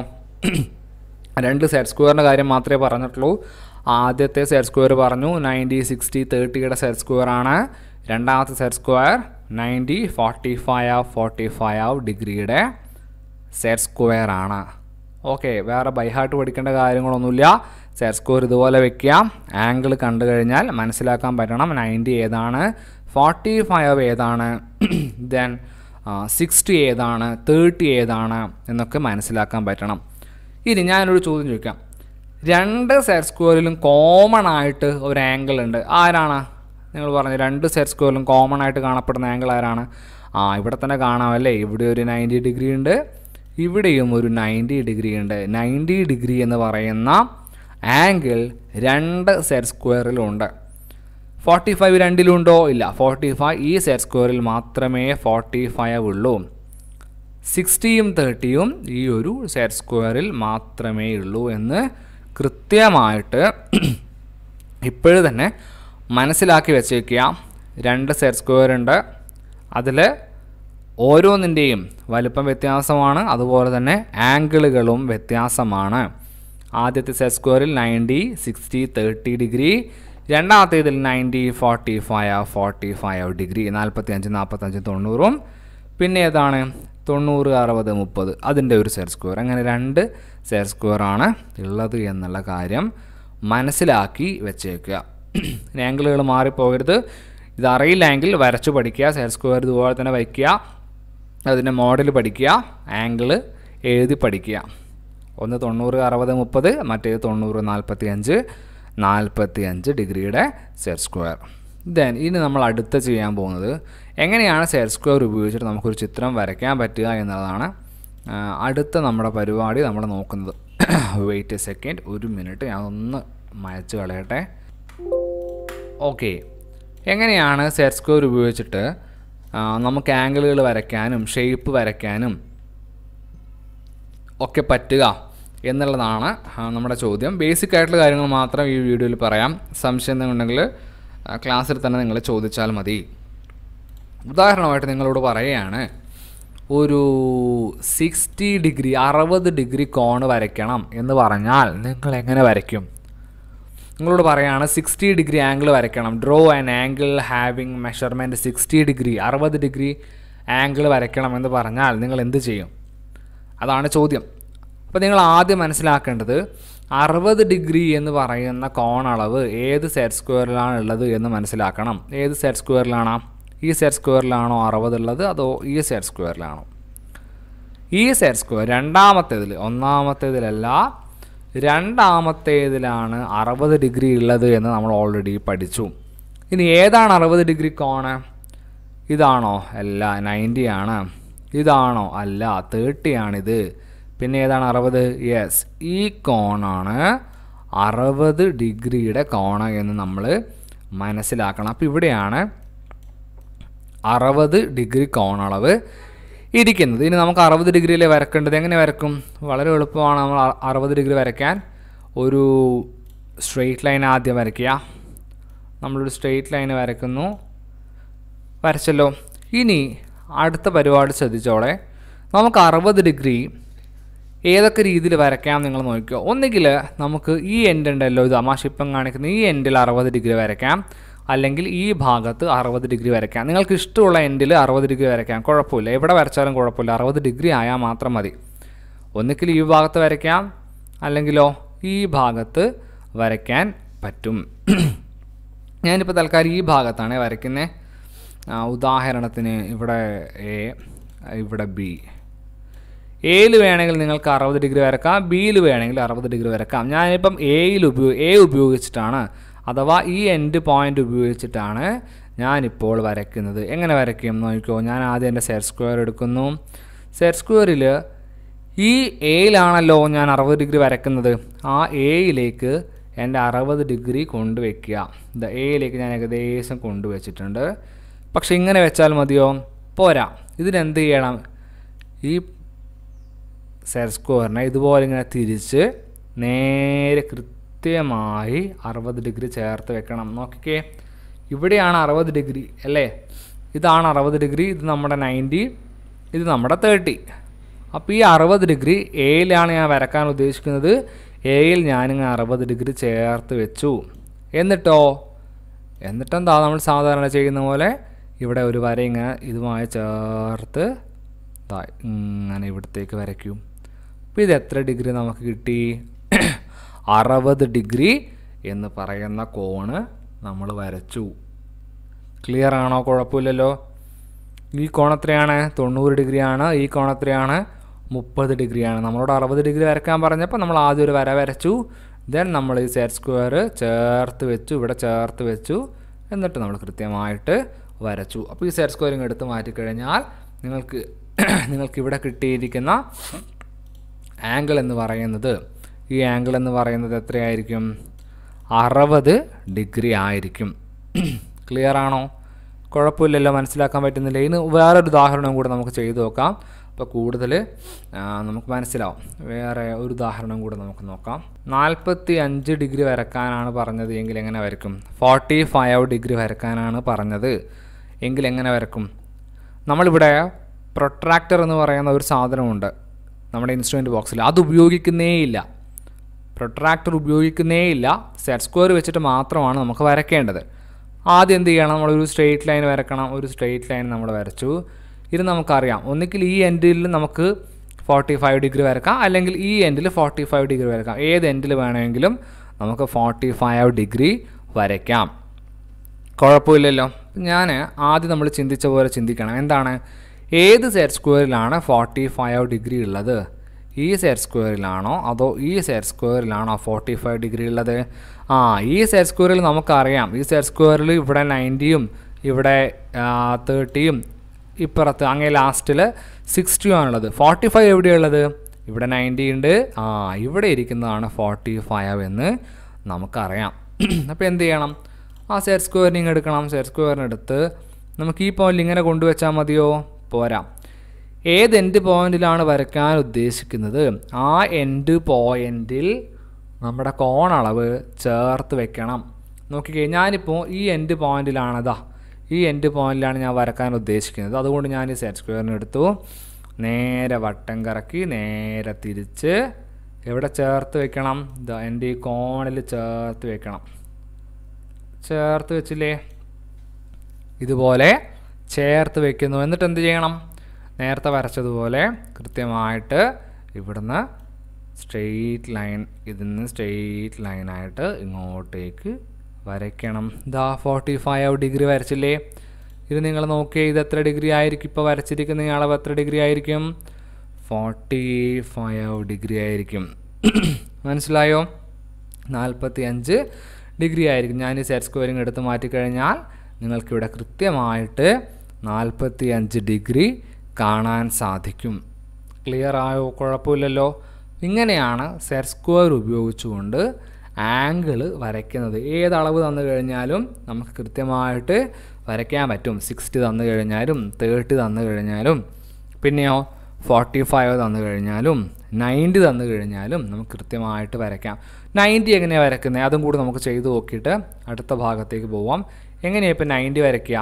രണ്ട് സെറ്റ് സ്ക്വയറിൻ്റെ കാര്യം മാത്രമേ പറഞ്ഞിട്ടുള്ളൂ ആദ്യത്തെ സെറ്റ് സ്ക്വയർ പറഞ്ഞു നയൻറ്റി സിക്സ്റ്റി തേർട്ടിയുടെ സെറ്റ് സ്ക്വയർ ആണ് രണ്ടാമത്തെ set square ninety forty five forty five ഡിഗ്രിയുടെ സെറ്റ് സ്ക്വയർ ആണ് ഓക്കെ വേറെ ബൈഹാർട്ട് പഠിക്കേണ്ട കാര്യങ്ങളൊന്നുമില്ല സെറ്റ് സ്കോർ ഇതുപോലെ വെക്കാം ആംഗിൾ കണ്ടു കഴിഞ്ഞാൽ മനസ്സിലാക്കാൻ പറ്റണം നയൻറ്റി ഏതാണ് ഫോർട്ടി ഫൈവ് ഏതാണ് ദെൻ സിക്സ്റ്റി ഏതാണ് തേർട്ടി ഏതാണ് എന്നൊക്കെ മനസ്സിലാക്കാൻ പറ്റണം ഇനി ഞാനൊരു ചോദ്യം ചോദിക്കാം രണ്ട് സെറ്റ് സ്കോറിലും കോമൺ ആയിട്ട് ഒരു ആംഗിൾ ഉണ്ട് ആരാണ് നിങ്ങൾ പറഞ്ഞു രണ്ട് സെറ്റ് സ്കോറിലും കോമൺ ആയിട്ട് കാണപ്പെടുന്ന ആംഗിൾ ആരാണ് ആ ഇവിടെ തന്നെ കാണാമല്ലേ ഇവിടെ ഒരു നയൻറ്റി ഡിഗ്രി ഉണ്ട് ഇവിടെയും ഒരു നയൻറ്റി ഡിഗ്രി ഉണ്ട് നയൻറ്റി ഡിഗ്രി എന്ന് പറയുന്ന ആംഗിൾ രണ്ട് സെറ്റ് സ്ക്വയറിലുണ്ട് ഫോർട്ടി ഫൈവ് രണ്ടിലുണ്ടോ ഇല്ല ഫോർട്ടി ഫൈവ് ഈ സെറ്റ് സ്ക്വയറിൽ മാത്രമേ ഫോർട്ടി ഫൈവ് ഉള്ളൂ സിക്സ്റ്റിയും തേർട്ടിയും ഈ ഒരു സെറ്റ് സ്ക്വയറിൽ മാത്രമേ ഉള്ളൂ എന്ന് കൃത്യമായിട്ട് ഇപ്പോഴും തന്നെ മനസ്സിലാക്കി വെച്ചേക്കുക രണ്ട് സെറ്റ് സ്ക്വയർ ഉണ്ട് അതിൽ ഓരോന്നിൻ്റെയും വലിപ്പം വ്യത്യാസമാണ് അതുപോലെ തന്നെ ആംഗിളുകളും വ്യത്യാസമാണ് ആദ്യത്തെ സെറ്റ് സ്ക്വയറിൽ നയൻറ്റി സിക്സ്റ്റി തേർട്ടി ഡിഗ്രി രണ്ടാമത്തേതിൽ ninety forty five forty five degree നാൽപ്പത്തി അഞ്ച് നാൽപ്പത്തഞ്ച് തൊണ്ണൂറും പിന്നെ ഏതാണ് തൊണ്ണൂറ് അറുപത് മുപ്പത് അതിൻ്റെ ഒരു സെറ്റ് സ്ക്വയർ അങ്ങനെ രണ്ട് സെറ്റ് സ്ക്വയർ ആണ് ഉള്ളത് എന്നുള്ള കാര്യം മനസ്സിലാക്കി വെച്ചേക്കുക ഇനി ആംഗിളുകൾ മാറിപ്പോകരുത് ഇതറിയില്ലെങ്കിൽ വരച്ചു പഠിക്കുക സെറ്റ് സ്ക്വയർ ഇതുപോലെ തന്നെ വയ്ക്കുക അതിൻ്റെ മോഡൽ പഠിക്കുക ആംഗിള് എഴുതി പഠിക്കുക ഒന്ന് തൊണ്ണൂറ് അറുപത് മുപ്പത് മറ്റേത് തൊണ്ണൂറ് നാൽപ്പത്തി അഞ്ച് നാൽപ്പത്തി അഞ്ച് ഡിഗ്രിയുടെ സെറ്റ് സ്ക്വയർ ദെൻ ഇനി നമ്മൾ അടുത്ത ചെയ്യാൻ പോകുന്നത് എങ്ങനെയാണ് സെറ്റ് സ്ക്വയർ ഉപയോഗിച്ചിട്ട് നമുക്കൊരു ചിത്രം വരയ്ക്കാൻ പറ്റുക എന്നുള്ളതാണ് ആ, അടുത്ത നമ്മുടെ പരിപാടി നമ്മൾ നോക്കുന്നത് വെയിറ്റ് എ സെക്കൻഡ് ഒരു മിനിറ്റ് ഞാൻ ഒന്ന് മയച്ച് കളയട്ടെ ഓക്കെ എങ്ങനെയാണ് സെറ്റ് സ്ക്വയർ ഉപയോഗിച്ചിട്ട് ആ, നമുക്ക് ആംഗിളുകൾ വരയ്ക്കാനും ഷേപ്പ് വരയ്ക്കാനും ഒക്കെ പറ്റുക എന്നുള്ളതാണ് ആ, നമ്മുടെ ചോദ്യം ബേസിക് ആയിട്ടുള്ള കാര്യങ്ങൾ മാത്രം ഈ വീഡിയോയിൽ പറയാം സംശയം എന്തെങ്കിലും ഉണ്ടെങ്കിൽ ആ, ക്ലാസ്സിൽ തന്നെ നിങ്ങൾ ചോദിച്ചാൽ മതി ഉദാഹരണമായിട്ട് നിങ്ങളോട് പറയുകയാണ് ഒരു സിക്സ്റ്റി ഡിഗ്രി അറുപത് ഡിഗ്രി കോൺ വരയ്ക്കണം എന്ന് പറഞ്ഞാൽ നിങ്ങൾ എങ്ങനെ വരയ്ക്കും നിങ്ങളോട് പറയുകയാണ് സിക്സ്റ്റി ഡിഗ്രി ആംഗിൾ വരയ്ക്കണം draw an angle having measurement sixty degree അറുപത് ഡിഗ്രി ആംഗിൾ വരയ്ക്കണം എന്ന് പറഞ്ഞാൽ നിങ്ങൾ എന്ത് ചെയ്യും അതാണ് ചോദ്യം അപ്പോൾ നിങ്ങൾ ആദ്യം മനസ്സിലാക്കേണ്ടത് അറുപത് ഡിഗ്രി എന്ന് പറയുന്ന കോൺ അളവ് ഏത് സെറ്റ് സ്ക്വയറിലാണ് ഉള്ളത് എന്ന് മനസ്സിലാക്കണം ഏത് സെറ്റ് സ്ക്വയറിലാണ് ഈ സെറ്റ് സ്ക്വയറിലാണോ അറുപത് ഉള്ളത് അതോ ഈ സെറ്റ് സ്ക്വയറിലാണോ ഈ സെറ്റ് സ്ക്വയർ രണ്ടാമത്തേതിൽ ഒന്നാമത്തേതിലല്ല രണ്ടാമത്തേതിലാണ് അറുപത് ഡിഗ്രി ഉള്ളത് എന്ന് നമ്മൾ ഓൾറെഡി പഠിച്ചു ഇനി ഏതാണ് അറുപത് ഡിഗ്രി കോണ് ഇതാണോ അല്ല നയൻറ്റി ആണ് ഇതാണോ അല്ല തേർട്ടി ആണിത് പിന്നെ ഏതാണ് അറുപത് യെസ് ഈ കോണാണ് അറുപത് ഡിഗ്രിയുടെ കോണ് എന്ന് നമ്മൾ മനസ്സിലാക്കണം അപ്പോൾ ഇവിടെയാണ് അറുപത് ഡിഗ്രി കോണളവ് ഇരിക്കുന്നത് ഇനി നമുക്ക് അറുപത് ഡിഗ്രിയിലെ വരക്കേണ്ടത് എങ്ങനെ വരക്കും വളരെ എളുപ്പമാണ് നമ്മൾ അ- അറുപത് ഡിഗ്രി വരയ്ക്കാൻ ഒരു സ്ട്രെയിറ്റ് ലൈൻ ആദ്യം വരയ്ക്കുക നമ്മളൊരു സ്ട്രെയിറ്റ് ലൈൻ വരയ്ക്കുന്നു വരച്ചല്ലോ ഇനി അടുത്ത പരിപാടി ശ്രദ്ധിച്ചോളെ നമുക്ക് അറുപത് ഡിഗ്രി ഏതൊക്കെ രീതിയിൽ വരയ്ക്കാം നിങ്ങൾ നോക്കിക്കോ ഒന്നുകിൽ നമുക്ക് ഈ എൻഡ് ഉണ്ടല്ലോ ഇത് അമാഷിപ്പം കാണിക്കുന്ന ഈ എൻഡിൽ അറുപത് ഡിഗ്രി വരയ്ക്കാം അല്ലെങ്കിൽ ഈ ഭാഗത്ത് അറുപത് ഡിഗ്രി വരയ്ക്കാം നിങ്ങൾക്ക് ഇഷ്ടമുള്ള എൻഡിൽ അറുപത് ഡിഗ്രി വരയ്ക്കാം കുഴപ്പമില്ല എവിടെ വരച്ചാലും കുഴപ്പമില്ല അറുപത് ഡിഗ്രി ആയാൽ മാത്രം മതി ഒന്നുകിൽ ഈ ഭാഗത്ത് വരയ്ക്കാം അല്ലെങ്കിലോ ഈ ഭാഗത്ത് വരയ്ക്കാൻ പറ്റും ഞാനിപ്പോൾ തൽക്കാലം ഈ ഭാഗത്താണ് വരയ്ക്കുന്നത് ഉദാഹരണത്തിന് ഇവിടെ എ ഇവിടെ ബി എയിൽ വേണമെങ്കിൽ നിങ്ങൾക്ക് അറുപത് ഡിഗ്രി വരക്കാം ബിയിൽ വേണമെങ്കിൽ അറുപത് ഡിഗ്രി വരക്കാം ഞാനിപ്പം എയിൽ ഉപയോഗ എ ഉപയോഗിച്ചിട്ടാണ് അഥവാ ഈ എൻഡ് പോയിന്റ് ഉപയോഗിച്ചിട്ടാണ് ഞാനിപ്പോൾ വരയ്ക്കുന്നത് എങ്ങനെ വരയ്ക്കും നോക്കിക്കോ ഞാൻ ആദ്യം എൻ്റെ സെറ്റ് സ്ക്വയർ എടുക്കുന്നു സെറ്റ് സ്ക്വയറിൽ ഈ എയിലാണല്ലോ ഞാൻ അറുപത് ഡിഗ്രി വരയ്ക്കുന്നത് ആ എയിലേക്ക് എൻ്റെ അറുപത് ഡിഗ്രി കൊണ്ടുവയ്ക്കുക ദ എയിലേക്ക് ഞാൻ ഏകദേശം കൊണ്ടുവച്ചിട്ടുണ്ട് പക്ഷെ ഇങ്ങനെ വെച്ചാൽ മതിയോ പോരാ ഇതിനെന്ത് ചെയ്യണം ഈ സെറ്റ് സ്ക്വയറിനെ ഇതുപോലെ ഇങ്ങനെ തിരിച്ച് നേരെ കൃത്യമായി അറുപത് ഡിഗ്രി ചേർത്ത് വെക്കണം നോക്കിക്കേ ഇവിടെയാണ് അറുപത് ഡിഗ്രി അല്ലേ ഇതാണ് അറുപത് ഡിഗ്രി ഇത് നമ്മുടെ നയൻറ്റി ഇത് നമ്മുടെ തേർട്ടി അപ്പോൾ ഈ അറുപത് ഡിഗ്രി എയിലാണ് ഞാൻ വരക്കാൻ ഉദ്ദേശിക്കുന്നത് എയിൽ ഞാനിങ്ങനെ അറുപത് ഡിഗ്രി ചേർത്ത് വെച്ചു എന്നിട്ടോ എന്നിട്ടെന്താ നമ്മൾ സാധാരണ ചെയ്യുന്ന പോലെ ഇവിടെ ഒരു വര ഇങ്ങനെ ഇതുമായി ചേർത്ത് ദാ ഇങ്ങനെ ഇവിടത്തേക്ക് വരയ്ക്കും അപ്പോൾ ഇത് എത്ര ഡിഗ്രി നമുക്ക് കിട്ടി അറുപത് ഡിഗ്രി എന്ന് പറയുന്ന കോണ് നമ്മൾ വരച്ചു ക്ലിയർ ആണോ കുഴപ്പമില്ലല്ലോ ഈ കോൺ എത്രയാണ് തൊണ്ണൂറ് ഡിഗ്രിയാണ് ഈ കോൺ എത്രയാണ് മുപ്പത് ഡിഗ്രിയാണ് നമ്മളോട് അറുപത് ഡിഗ്രി വരയ്ക്കാൻ പറഞ്ഞപ്പോൾ നമ്മൾ ആദ്യം ഒരു വര വരച്ചു ദെൻ നമ്മൾ ഈ സെറ്റ് സ്ക്വയർ ചേർത്ത് വെച്ചു ഇവിടെ ചേർത്ത് വെച്ചു എന്നിട്ട് നമ്മൾ കൃത്യമായിട്ട് വരച്ചു അപ്പോൾ ഈ സെറ്റ് സ്ക്വയറിങ് എടുത്ത് മാറ്റിക്കഴിഞ്ഞാൽ നിങ്ങൾക്ക് നിങ്ങൾക്ക് ഇവിടെ കിട്ടിയിരിക്കുന്ന ആംഗിൾ എന്ന് പറയുന്നത് ഈ ആംഗിൾ എന്ന് പറയുന്നത് എത്രയായിരിക്കും അറുപത് ഡിഗ്രി ആയിരിക്കും ക്ലിയർ ആണോ കുഴപ്പമില്ലല്ലോ മനസ്സിലാക്കാൻ പറ്റുന്നില്ല ഇനി വേറൊരു ഉദാഹരണം കൂടെ നമുക്ക് ചെയ്തു നോക്കാം ഇപ്പോൾ കൂടുതൽ ആ, നമുക്ക് മനസ്സിലാവും വേറെ ഒരു ഉദാഹരണം കൂടെ നമുക്ക് നോക്കാം നാൽപ്പത്തി അഞ്ച് ഡിഗ്രി വരക്കാനാണ് പറഞ്ഞത് എങ്കിൽ എങ്ങനെ വരയ്ക്കും ഫോർട്ടി ഫൈവ് ഡിഗ്രി വരക്കാനാണ് പറഞ്ഞത് എങ്കിൽ എങ്ങനെ വരക്കും നമ്മളിവിടെ പ്രൊട്രാക്ടർ എന്ന് പറയുന്ന ഒരു സാധനമുണ്ട് നമ്മുടെ ഇൻസ്ട്രുമെൻറ്റ് ബോക്സിൽ അത് ഉപയോഗിക്കുന്നേയില്ല പ്രൊട്രാക്ടർ ഉപയോഗിക്കുന്നേയില്ല സെറ്റ് സ്ക്വയർ വെച്ചിട്ട് മാത്രമാണ് നമുക്ക് വരയ്ക്കേണ്ടത് ആദ്യം എന്ത് ചെയ്യണം നമ്മളൊരു സ്ട്രെയിറ്റ് ലൈൻ വരക്കണം ഒരു സ്ട്രെയിറ്റ് ലൈൻ നമ്മൾ വരച്ചു ഇത് നമുക്കറിയാം ഒന്നുകിൽ ഈ എൻഡിൽ നമുക്ക് ഫോർട്ടി ഫൈവ് ഡിഗ്രി വരക്കാം അല്ലെങ്കിൽ ഈ എൻഡിൽ ഫോർട്ടി ഫൈവ് ഡിഗ്രി വരക്കാം ഏത് എൻഡിൽ വേണമെങ്കിലും നമുക്ക് ഫോർട്ടി ഫൈവ് ഡിഗ്രി വരയ്ക്കാം കുഴപ്പമില്ലല്ലോ ഞാൻ ആദ്യം നമ്മൾ ചിന്തിച്ച പോലെ ചിന്തിക്കണം എന്താണ് ഏത് സെറ്റ് സ്ക്വയറിലാണ് ഫോർട്ടി ഫൈവ് ഡിഗ്രി ഉള്ളത് ഈ സെറ്റ് സ്ക്വയറിലാണോ അതോ ഈ സെറ്റ് സ്ക്വയറിലാണോ ഫോർട്ടി ഫൈവ് ഡിഗ്രി ഉള്ളത് ആ ഈ സെറ്റ് സ്ക്വയറിൽ നമുക്കറിയാം ഈ സെറ്റ് സ്ക്വയറിൽ ഇവിടെ നയൻറ്റിയും ഇവിടെ തേർട്ടിയും ഇപ്പുറത്ത് അങ്ങേ ലാസ്റ്റിൽ സിക്സ്റ്റിയും ആണുള്ളത് ഫോർട്ടി ഫൈവ് എവിടെയുള്ളത് ഇവിടെ നയൻറ്റി ഉണ്ട് ആ ഇവിടെ ഇരിക്കുന്നതാണ് ഫോർട്ടി ഫൈവ് എന്ന് നമുക്കറിയാം അപ്പോൾ എന്ത് ചെയ്യണം ആ സെറ്റ് സ്ക്വയറിനിങ് എടുക്കണം സെറ്റ് സ്ക്വയറിനെടുത്ത് നമുക്ക് ഈ പോയിന്റ് ഇങ്ങനെ കൊണ്ടുവച്ചാൽ മതിയോ പോരാ ഏത് എൻഡ് പോയിന്റിലാണ് വരയ്ക്കാൻ ഉദ്ദേശിക്കുന്നത് ആ എൻഡ് പോയിന്റിൽ നമ്മുടെ കോണളവ് ചേർത്ത് വെക്കണം നോക്കിക്കേ ഞാനിപ്പോൾ ഈ എൻഡ് പോയിന്റിലാണതാ ഈ എൻഡ് പോയിന്റിലാണ് ഞാൻ വരക്കാൻ ഉദ്ദേശിക്കുന്നത് അതുകൊണ്ട് ഞാൻ ഈ സെറ്റ് സ്ക്വയറിന് എടുത്തു നേരെ വട്ടം കറക്കി നേരെ തിരിച്ച് എവിടെ ചേർത്ത് വെക്കണം ഇതാ എൻ്റെ ഈ കോണിൽ ചേർത്ത് വെക്കണം ചേർത്ത് വെച്ചില്ലേ ഇതുപോലെ ചേർത്ത് വെക്കുന്നു എന്നിട്ട് എന്ത് ചെയ്യണം നേരത്തെ വരച്ചതുപോലെ കൃത്യമായിട്ട് ഇവിടുന്ന് സ്ട്രെയിറ്റ് ലൈൻ ഇതിന്ന് സ്ട്രെയിറ്റ് ലൈനായിട്ട് ഇങ്ങോട്ടേക്ക് വരയ്ക്കണം ഇതാ ഫോർട്ടി ഫൈവ് ഡിഗ്രി വരച്ചില്ലേ ഇത് നിങ്ങൾ നോക്കിയേ ഇത് എത്ര ഡിഗ്രി ആയിരിക്കും ഇപ്പോൾ വരച്ചിരിക്കുന്ന ഈ അളവ് എത്ര ഡിഗ്രി ആയിരിക്കും ഫോർട്ടി ഫൈവ് ഡിഗ്രി ആയിരിക്കും മനസ്സിലായോ നാൽപ്പത്തി അഞ്ച് ഡിഗ്രി ആയിരിക്കും ഞാൻ ഈ സെറ്റ് സ്ക്വയറിങ് എടുത്ത് മാറ്റിക്കഴിഞ്ഞാൽ നിങ്ങൾക്കിവിടെ കൃത്യമായിട്ട് നാൽപ്പത്തി അഞ്ച് ഡിഗ്രി കാണാൻ സാധിക്കും ക്ലിയർ ആയോ കുഴപ്പമില്ലല്ലോ ഇങ്ങനെയാണ് സെറ്റ് സ്ക്വയർ ഉപയോഗിച്ചുകൊണ്ട് ആംഗിൾ വരയ്ക്കുന്നത് ഏത് അളവ് തന്നു കഴിഞ്ഞാലും നമുക്ക് കൃത്യമായിട്ട് വരയ്ക്കാൻ പറ്റും സിക്സ്റ്റി തന്നു കഴിഞ്ഞാലും തേർട്ടി തന്നു കഴിഞ്ഞാലും പിന്നെയോ ഫോർട്ടി ഫൈവ് തന്നു കഴിഞ്ഞാലും നയൻറ്റി തന്നു കഴിഞ്ഞാലും നമുക്ക് കൃത്യമായിട്ട് വരയ്ക്കാം നയൻറ്റി എങ്ങനെയാണ് വരയ്ക്കുന്നത് അതും കൂടി നമുക്ക് ചെയ്തു നോക്കിയിട്ട് അടുത്ത ഭാഗത്തേക്ക് പോവാം എങ്ങനെയാണ് ഇപ്പോൾ നയൻറ്റി വരയ്ക്കുക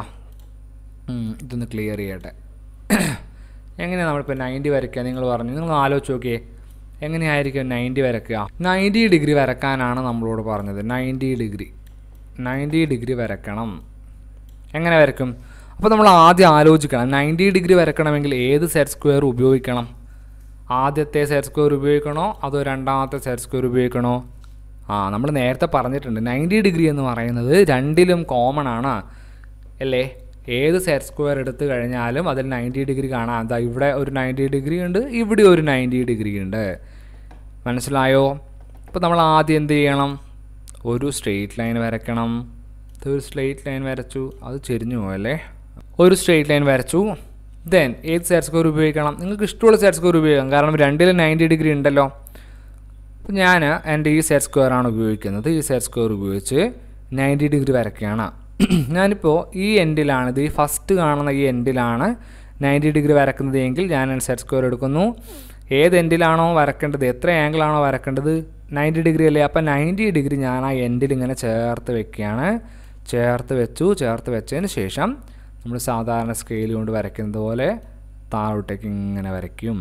ഉം, ഇതൊന്ന് ക്ലിയർ ചെയ്യട്ടെ എങ്ങനെയാണ് നമ്മളിപ്പോൾ നയൻറ്റി വരയ്ക്കുക നിങ്ങൾ പറഞ്ഞു നിങ്ങൾ ആലോചിച്ച് നോക്കിയേ എങ്ങനെയായിരിക്കും നയൻറ്റി വരയ്ക്കുക നയൻറ്റി ഡിഗ്രി വരക്കാനാണ് നമ്മളോട് പറഞ്ഞത് നയൻറ്റി ഡിഗ്രി നയൻറ്റി ഡിഗ്രി വരക്കണം എങ്ങനെ വരയ്ക്കും അപ്പോൾ നമ്മൾ ആദ്യം ആലോചിക്കണം നയൻറ്റി ഡിഗ്രി വരക്കണമെങ്കിൽ ഏത് സെറ്റ് സ്ക്വയർ ഉപയോഗിക്കണം ആദ്യത്തെ സെറ്റ് സ്ക്വയർ ഉപയോഗിക്കണോ അതോ രണ്ടാമത്തെ സെറ്റ് സ്ക്വയർ ഉപയോഗിക്കണോ ആ നമ്മൾ നേരത്തെ പറഞ്ഞിട്ടുണ്ട് നയൻറ്റി ഡിഗ്രി എന്ന് പറയുന്നത് രണ്ടിലും കോമൺ ആണ് അല്ലേ ഏത് സെറ്റ് സ്ക്വയർ എടുത്തു കഴിഞ്ഞാലും അതിൽ നയൻറ്റി ഡിഗ്രി കാണാം അതാ ഇവിടെ ഒരു നയൻറ്റി ഡിഗ്രി ഉണ്ട് ഇവിടെ ഒരു നയൻറ്റി ഡിഗ്രി ഉണ്ട് മനസ്സിലായോ അപ്പോൾ നമ്മൾ ആദ്യം എന്ത് ചെയ്യണം ഒരു സ്ട്രെയിറ്റ് ലൈൻ വരയ്ക്കണം ഇത് ഒരു സ്ട്രെയിറ്റ് ലൈൻ വരച്ചു അത് ചെരിഞ്ഞു പോയല്ലേ ഒരു സ്ട്രെയിറ്റ് ലൈൻ വരച്ചു ദെൻ ഏത് സെറ്റ് സ്ക്വയർ ഉപയോഗിക്കണം നിങ്ങൾക്ക് ഇഷ്ടമുള്ള സെറ്റ് സ്ക്വയർ ഉപയോഗിക്കാം കാരണം രണ്ടിലും നയൻറ്റി ഡിഗ്രി ഉണ്ടല്ലോ അപ്പോൾ ഞാൻ എൻ്റെ ഈ സെറ്റ് സ്ക്വയർ ആണ് ഉപയോഗിക്കുന്നത് ഈ സെറ്റ് സ്ക്വയർ ഉപയോഗിച്ച് നയൻറ്റി ഡിഗ്രി വരയ്ക്കുകയാണ് ഞാനിപ്പോൾ ഈ എൻഡിലാണ് ഇത് ഈ ഫസ്റ്റ് കാണുന്ന ഈ എൻഡിലാണ് നയൻറ്റി ഡിഗ്രി വരക്കുന്നത് എങ്കിൽ ഞാൻ സെറ്റ് സ്ക്വയർ എടുക്കുന്നു ഏത് എൻഡിലാണോ വരക്കേണ്ടത് എത്ര ആംഗിളാണോ വരക്കേണ്ടത് നയൻറ്റി ഡിഗ്രി അല്ലേ അപ്പോൾ നയൻറ്റി ഡിഗ്രി ഞാൻ ആ എൻഡിൽ ഇങ്ങനെ ചേർത്ത് വെക്കുകയാണ് ചേർത്ത് വെച്ചു ചേർത്ത് വെച്ചതിന് ശേഷം നമ്മൾ സാധാരണ സ്കെയിൽ കൊണ്ട് വരയ്ക്കുന്നത് പോലെ താഴോട്ടേക്ക് ഇങ്ങനെ വരയ്ക്കും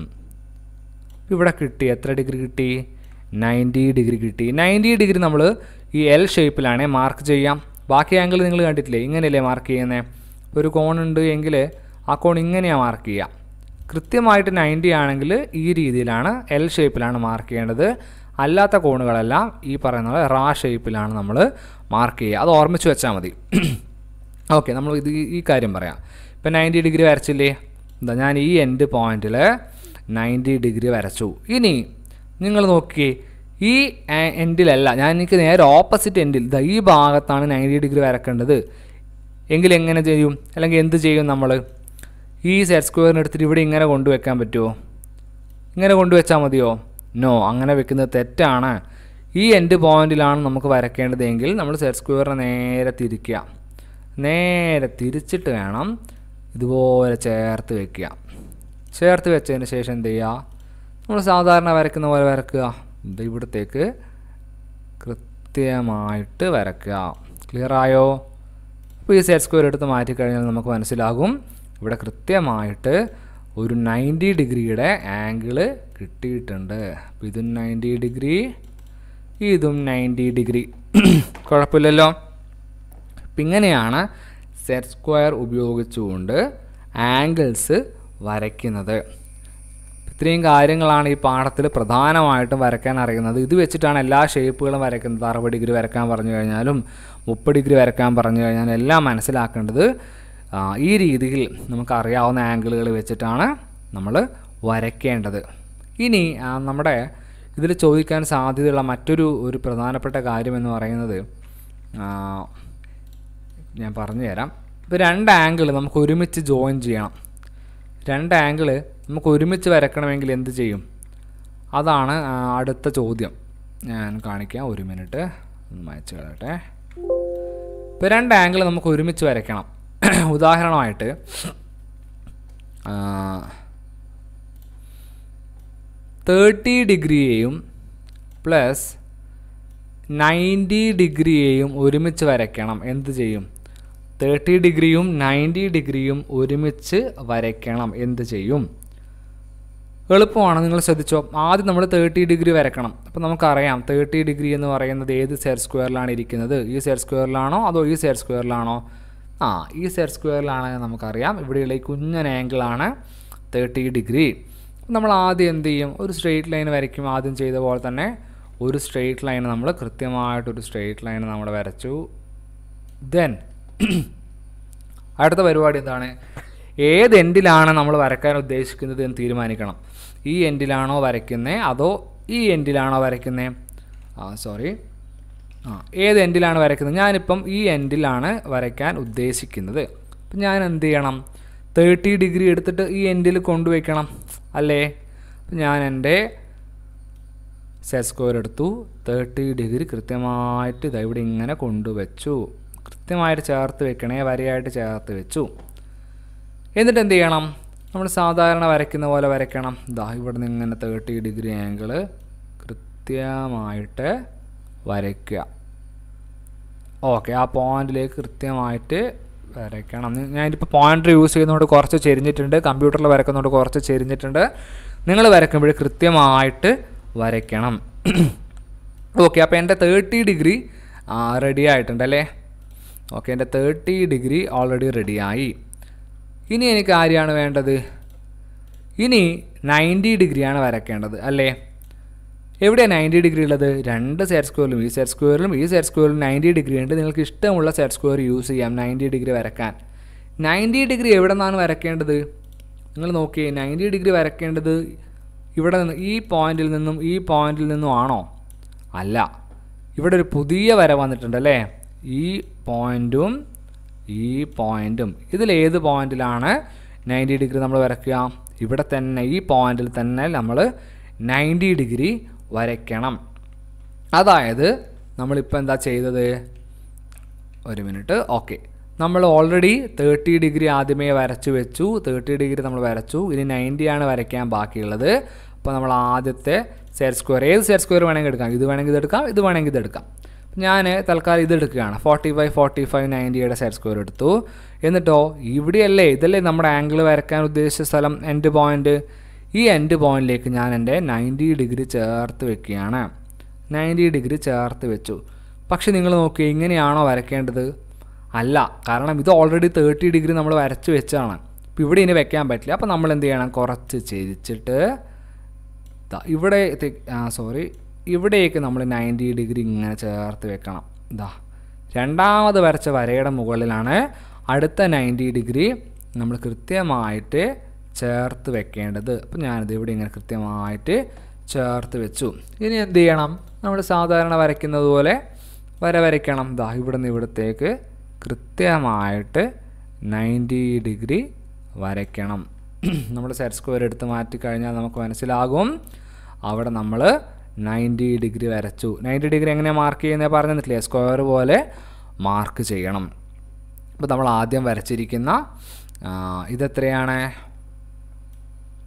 ഇവിടെ കിട്ടി എത്ര ഡിഗ്രി കിട്ടി നയൻറ്റി ഡിഗ്രി കിട്ടി നയൻറ്റി ഡിഗ്രി നമ്മൾ ഈ എൽ ഷേപ്പിലാണ് മാർക്ക് ചെയ്യാം ബാക്കി ആംഗിൾ നിങ്ങൾ കണ്ടിട്ടില്ലേ ഇങ്ങനെയല്ലേ മാർക്ക് ചെയ്യുന്നത് ഒരു കോണുണ്ട് എങ്കിൽ ആ കോൺ ഇങ്ങനെയാണ് മാർക്ക് ചെയ്യുക കൃത്യമായിട്ട് നയൻറ്റി ആണെങ്കിൽ ഈ രീതിയിലാണ് എൽ ഷേപ്പിലാണ് മാർക്ക് ചെയ്യേണ്ടത് അല്ലാത്ത കോണുകളെല്ലാം ഈ പറയുന്ന പോലെ റാ ഷേപ്പിലാണ് നമ്മൾ മാർക്ക് ചെയ്യുക അത് ഓർമ്മിച്ച് വെച്ചാൽ മതി ഓക്കെ നമ്മൾ ഇത് ഈ- ഈ കാര്യം പറയാം ഇപ്പം നയൻറ്റി ഡിഗ്രി വരച്ചില്ലേ എന്താ ഞാൻ ഈ എൻഡ് പോയിന്റിൽ നയൻറ്റി ഡിഗ്രി വരച്ചു ഇനി നിങ്ങൾ നോക്കിയേ ഈ ആ- എൻഡിലല്ല ഞാൻ എനിക്ക് നേരെ ഓപ്പോസിറ്റ് എൻഡിൽ ഇതാ ഈ ഭാഗത്താണ് നയൻറ്റി ഡിഗ്രി വരക്കേണ്ടത് എങ്കിൽ എങ്ങനെ ചെയ്യും അല്ലെങ്കിൽ എന്ത് ചെയ്യും നമ്മൾ ഈ സെറ്റ് സ്ക്വയറിന് എടുത്തിട്ട് ഇവിടെ ഇങ്ങനെ കൊണ്ടുവെക്കാൻ പറ്റുമോ ഇങ്ങനെ കൊണ്ടുവച്ചാൽ മതിയോ നോ അങ്ങനെ വെക്കുന്നത് തെറ്റാണ് ഈ എൻഡ് പോയിന്റിലാണ് നമുക്ക് വരയ്ക്കേണ്ടതെങ്കിൽ നമ്മൾ സെറ്റ് സ്ക്വയറിനെ നേരെ തിരിക്കുക നേരെ തിരിച്ചിട്ട് വേണം ഇതുപോലെ ചേർത്ത് വെക്കുക ചേർത്ത് വെച്ചതിന് ശേഷം എന്ത് ചെയ്യുക നമ്മൾ സാധാരണ വരയ്ക്കുന്ന പോലെ വരക്കുക ഇത് ഇവിടത്തേക്ക് കൃത്യമായിട്ട് വരയ്ക്കുക ക്ലിയർ ആയോ അപ്പോൾ ഈ സെറ്റ് സ്ക്വയർ എടുത്ത് മാറ്റിക്കഴിഞ്ഞാൽ നമുക്ക് മനസ്സിലാകും ഇവിടെ കൃത്യമായിട്ട് ഒരു നയൻറ്റി ഡിഗ്രിയുടെ ആംഗിള് കിട്ടിയിട്ടുണ്ട് അപ്പോൾ ഇതും നയൻറ്റി ഡിഗ്രി ഇതും നയൻറ്റി ഡിഗ്രി കുഴപ്പമില്ലല്ലോ അപ്പം ഇങ്ങനെയാണ് സെറ്റ് സ്ക്വയർ ഉപയോഗിച്ചുകൊണ്ട് ആംഗിൾസ് വരയ്ക്കുന്നത് ഇത്രയും കാര്യങ്ങളാണ് ഈ പാഠത്തിൽ പ്രധാനമായിട്ടും വരയ്ക്കാൻ അറിയുന്നത് ഇത് വെച്ചിട്ടാണ് എല്ലാ ഷേപ്പുകളും വരയ്ക്കുന്നത് അറുപത് ഡിഗ്രി വരയ്ക്കാൻ പറഞ്ഞു കഴിഞ്ഞാലും മുപ്പത് ഡിഗ്രി വരയ്ക്കാൻ പറഞ്ഞു കഴിഞ്ഞാലും എല്ലാം മനസ്സിലാക്കേണ്ടത് ആ, ഈ രീതിയിൽ നമുക്കറിയാവുന്ന ആംഗിളുകൾ വെച്ചിട്ടാണ് നമ്മൾ വരയ്ക്കേണ്ടത് ഇനി ആ, നമ്മുടെ ഇതിൽ ചോദിക്കാൻ സാധ്യതയുള്ള മറ്റൊരു ഒരു പ്രധാനപ്പെട്ട കാര്യം എന്ന് പറയുന്നത് ആ, ഞാൻ പറഞ്ഞു തരാം ഇപ്പോൾ രണ്ട് ആംഗിൾ നമുക്ക് ഒരുമിച്ച് ജോയിൻ ചെയ്യണം രണ്ട് ആംഗിൾ നമുക്ക് ഒരുമിച്ച് വരക്കണമെങ്കിൽ എന്ത് ചെയ്യും അതാണ് ആ, അടുത്ത ചോദ്യം ഞാൻ കാണിക്കാം ഒരു മിനിറ്റ് ഒന്ന് മായച്ച് കളയട്ടെ ഇപ്പോൾ രണ്ട് ആംഗിൾ നമുക്ക് ഒരുമിച്ച് വരയ്ക്കണം ഉദാഹരണമായിട്ട് തേർട്ടി ഡിഗ്രിയെയും പ്ലസ് നയൻറ്റി ഡിഗ്രിയെയും ഒരുമിച്ച് വരയ്ക്കണം എന്ത് ചെയ്യും തേർട്ടി ഡിഗ്രിയും നയൻറ്റി ഡിഗ്രിയും ഒരുമിച്ച് വരയ്ക്കണം എന്ത് ചെയ്യും എളുപ്പമാണ് നിങ്ങൾ ശ്രദ്ധിച്ചോ ആദ്യം നമ്മൾ തേർട്ടി ഡിഗ്രി വരക്കണം അപ്പോൾ നമുക്കറിയാം തേർട്ടി ഡിഗ്രി എന്ന് പറയുന്നത് ഏത് സെറ്റ് സ്ക്വയറിലാണ് ഇരിക്കുന്നത് ഈ സെറ്റ് സ്ക്വയറിലാണോ അതോ ഈ സെറ്റ് സ്ക്വയറിലാണോ ആ ഈ സെറ്റ് സ്ക്വയറിലാണെങ്കിൽ നമുക്കറിയാം ഇവിടെയുള്ള ഈ കുഞ്ഞൻ ആംഗിളാണ് തേർട്ടി ഡിഗ്രി നമ്മൾ ആദ്യം എന്ത് ചെയ്യും ഒരു സ്ട്രെയിറ്റ് ലൈൻ വരയ്ക്കും ആദ്യം ചെയ്ത പോലെ തന്നെ ഒരു സ്ട്രെയിറ്റ് ലൈൻ നമ്മൾ കൃത്യമായിട്ടൊരു സ്ട്രെയിറ്റ് ലൈൻ നമ്മൾ വരച്ചു ദെൻ അടുത്ത പരിപാടി എന്താണ് ഏത് എൻഡിലാണ് നമ്മൾ വരയ്ക്കാൻ ഉദ്ദേശിക്കുന്നത് എന്ന് തീരുമാനിക്കണം ഈ എൻഡിലാണോ വരയ്ക്കുന്നത് അതോ ഈ എൻഡിലാണോ വരയ്ക്കുന്നത് ആ സോറി ആ ഏത് എൻഡിലാണ് വരയ്ക്കുന്നത് ഞാനിപ്പം ഈ എൻഡിലാണ് വരയ്ക്കാൻ ഉദ്ദേശിക്കുന്നത് അപ്പം ഞാൻ എന്ത് ചെയ്യണം തേർട്ടി ഡിഗ്രി എടുത്തിട്ട് ഈ എൻഡിൽ കൊണ്ടുവയ്ക്കണം അല്ലേ അപ്പം ഞാൻ എൻ്റെ സെറ്റ് സ്ക്വയർ എടുത്തു തേർട്ടി ഡിഗ്രി കൃത്യമായിട്ട് ഇതാ ഇവിടെ ഇങ്ങനെ കൊണ്ടുവച്ചു കൃത്യമായിട്ട് ചേർത്ത് വെക്കണേ വരയായിട്ട് ചേർത്ത് വെച്ചു എന്നിട്ട് എന്ത് ചെയ്യണം നമ്മൾ സാധാരണ വരയ്ക്കുന്ന പോലെ വരയ്ക്കണം ഇതാ ഇവിടെ നിന്ന് ഇങ്ങനെ തേർട്ടി ഡിഗ്രി ആംഗിൾ കൃത്യമായിട്ട് വരയ്ക്കുക ഓക്കെ ആ പോയിന്റിലേക്ക് കൃത്യമായിട്ട് വരയ്ക്കണം നി- ഞാനിപ്പോൾ പോയിന്റർ യൂസ് ചെയ്യുന്നതുകൊണ്ട് കുറച്ച് ചെരിഞ്ഞിട്ടുണ്ട് കമ്പ്യൂട്ടറിൽ വരയ്ക്കുന്നതുകൊണ്ട് കുറച്ച് ചെരിഞ്ഞിട്ടുണ്ട് നിങ്ങൾ വരയ്ക്കുമ്പോൾ കൃത്യമായിട്ട് വരയ്ക്കണം ഓക്കെ അപ്പോൾ എൻ്റെ തേർട്ടി ഡിഗ്രി റെഡി ആയിട്ടുണ്ട് അല്ലേ ഓക്കെ എൻ്റെ തേർട്ടി ഡിഗ്രി ഓൾറെഡി റെഡിയായി ഇനി എനിക്ക് ആരെയാണ് വേണ്ടത് ഇനി നയൻറ്റി ഡിഗ്രിയാണ് വരയ്ക്കേണ്ടത് അല്ലേ എവിടെയാണ് നയൻറ്റി ഡിഗ്രി ഉള്ളത് രണ്ട് സെറ്റ് സ്ക്വയറിലും ഈ സെറ്റ് സ്ക്വയറിലും ഈ സെറ്റ് സ്ക്വയറിലും നയൻറ്റി ഡിഗ്രി ഉണ്ട് നിങ്ങൾക്ക് ഇഷ്ടമുള്ള സെറ്റ് സ്ക്വയർ യൂസ് ചെയ്യാം നയൻറ്റി ഡിഗ്രി വരയ്ക്കാൻ നയൻറ്റി ഡിഗ്രി എവിടെ നിന്നാണ് വരയ്ക്കേണ്ടത് നിങ്ങൾ നോക്കിയേ നയൻറ്റി ഡിഗ്രി വരയ്ക്കേണ്ടത് ഇവിടെ നിന്ന് ഈ പോയിന്റിൽ നിന്നും ഈ പോയിന്റിൽ നിന്നും ആണോ അല്ല ഇവിടെ ഒരു പുതിയ വര വന്നിട്ടുണ്ട് അല്ലേ ഈ പോയിന്റും ഈ പോയിന്റും ഇതിൽ ഏത് പോയിന്റിലാണ് നയൻറ്റി ഡിഗ്രി നമ്മൾ വരയ്ക്കുക ഇവിടെ തന്നെ ഈ പോയിന്റിൽ തന്നെ നമ്മൾ നയൻറ്റി ഡിഗ്രി വരയ്ക്കണം അതായത് നമ്മളിപ്പോൾ എന്താ ചെയ്തത് ഒരു മിനിറ്റ് ഓക്കെ നമ്മൾ ഓൾറെഡി തേർട്ടി ഡിഗ്രി ആദ്യമേ വരച്ചു വെച്ചു തേർട്ടി ഡിഗ്രി നമ്മൾ വരച്ചു ഇനി 90 ആണ് വരയ്ക്കാൻ ബാക്കിയുള്ളത് അപ്പോൾ നമ്മൾ ആദ്യത്തെ സെറ്റ് സ്ക്വയർ ഏത് സെറ്റ് സ്ക്വയർ വേണമെങ്കിൽ എടുക്കാം ഇത് വേണമെങ്കിൽ ഇതെടുക്കാം ഇത് വേണമെങ്കിൽ ഇതെടുക്കാം ഞാൻ തൽക്കാലം ഇത് എടുക്കുകയാണ് ഫോർട്ടി ഫൈവ് ഫോർട്ടി ഫൈവ് നയൻറ്റിയുടെ സെറ്റ് സ്ക്വയർ എടുത്തു എന്നിട്ടോ ഇവിടെയല്ലേ ഇതല്ലേ നമ്മുടെ ആംഗിൾ വരയ്ക്കാൻ ഉദ്ദേശിച്ച സ്ഥലം എൻഡ് പോയിന്റ് ഈ എൻഡ് പോയിന്റിലേക്ക് ഞാൻ എൻ്റെ നയൻറ്റി ഡിഗ്രി ചേർത്ത് വെക്കുകയാണ് നയൻറ്റി ഡിഗ്രി ചേർത്ത് വെച്ചു പക്ഷെ നിങ്ങൾ നോക്കിയേ ഇങ്ങനെയാണോ വരയ്ക്കേണ്ടത് അല്ല കാരണം ഇത് ഓൾറെഡി തേർട്ടി ഡിഗ്രി നമ്മൾ വരച്ച് വെച്ചതാണ് അപ്പോൾ ഇവിടെ ഇനി വെക്കാൻ പറ്റില്ല അപ്പോൾ നമ്മൾ എന്ത് ചെയ്യണം കുറച്ച് ചെരിച്ചിട്ട് ദാ ഇവിടെ സോറി ഇവിടേക്ക് നമ്മൾ നയൻറ്റി ഡിഗ്രി ഇങ്ങനെ ചേർത്ത് വെക്കണം ഇതാ രണ്ടാമത് വരച്ച വരയുടെ മുകളിലാണ് അടുത്ത നയൻറ്റി ഡിഗ്രി നമ്മൾ കൃത്യമായിട്ട് ചേർത്ത് വെക്കേണ്ടത് അപ്പം ഞാനിത് ഇവിടെ ഇങ്ങനെ കൃത്യമായിട്ട് ചേർത്ത് വെച്ചു ഇനി എന്ത് ചെയ്യണം നമ്മൾ സാധാരണ വരയ്ക്കുന്നത് പോലെ വര വരയ്ക്കണം ദാ ഇവിടെ നിന്ന് ഇവിടത്തേക്ക് കൃത്യമായിട്ട് നയൻറ്റി ഡിഗ്രി വരയ്ക്കണം നമ്മൾ സെറ്റ് സ്ക്വയർ എടുത്ത് മാറ്റി കഴിഞ്ഞാൽ നമുക്ക് മനസ്സിലാകും അവിടെ നമ്മൾ നയൻറ്റി ഡിഗ്രി വരച്ചു നയൻറ്റി ഡിഗ്രി എങ്ങനെയാണ് മാർക്ക് ചെയ്യുന്നത് പറഞ്ഞു തന്നിട്ടില്ലേ സ്ക്വയർ പോലെ മാർക്ക് ചെയ്യണം അപ്പോൾ നമ്മൾ ആദ്യം വരച്ചിരിക്കുന്ന ആ, ഇതെത്രയാണ്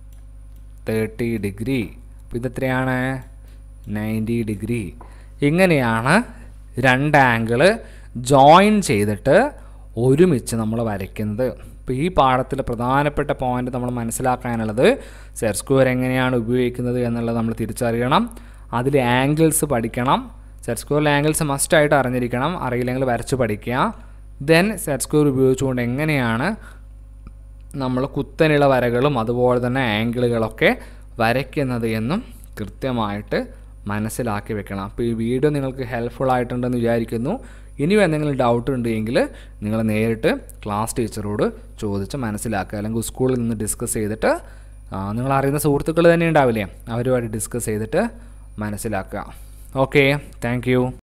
തേർട്ടി ഡിഗ്രി അപ്പോൾ ഇതെത്രയാണ് നയൻറ്റി ഡിഗ്രി ഇങ്ങനെയാണ് രണ്ട് ആംഗിള് ജോയിൻ ചെയ്തിട്ട് ഒരുമിച്ച് നമ്മൾ വരയ്ക്കുന്നത് ഇപ്പോൾ ഈ പാഠത്തിലെ പ്രധാനപ്പെട്ട പോയിന്റ് നമ്മൾ മനസ്സിലാക്കാനുള്ളത് സെർ സ്ക്വയർ എങ്ങനെയാണ് ഉപയോഗിക്കുന്നത് എന്നുള്ളത് നമ്മൾ തിരിച്ചറിയണം അതിൽ ആംഗിൾസ് പഠിക്കണം സെറ്റ് സ്ക്വയറിൽ ആംഗിൾസ് മസ്റ്റായിട്ട് അറിഞ്ഞിരിക്കണം അറിയില്ലെങ്കിൽ വരച്ച് പഠിക്കുക ദെൻ സെറ്റ് സ്ക്വയർ ഉപയോഗിച്ചുകൊണ്ട് എങ്ങനെയാണ് നമ്മൾ കുത്തനുള്ള വരകളും അതുപോലെ തന്നെ ആംഗിളുകളൊക്കെ വരയ്ക്കുന്നത് എന്നും കൃത്യമായിട്ട് മനസ്സിലാക്കി വെക്കണം അപ്പോൾ ഈ വീഡിയോ നിങ്ങൾക്ക് ഹെൽപ്ഫുൾ ആയിട്ടുണ്ടെന്ന് വിചാരിക്കുന്നു ഇനിയും എന്തെങ്കിലും ഡൗട്ട് ഉണ്ടെങ്കിൽ നിങ്ങൾ നേരിട്ട് ക്ലാസ് ടീച്ചറോട് ചോദിച്ച് മനസ്സിലാക്കുക അല്ലെങ്കിൽ സ്കൂളിൽ നിന്ന് ഡിസ്കസ് ചെയ്തിട്ട് നിങ്ങൾ അറിയുന്ന സുഹൃത്തുക്കൾ തന്നെ ഉണ്ടാവില്ലേ അവരുമായിട്ട് ഡിസ്കസ് ചെയ്തിട്ട് മനസ്സിലാക്കുക ഓക്കെ താങ്ക്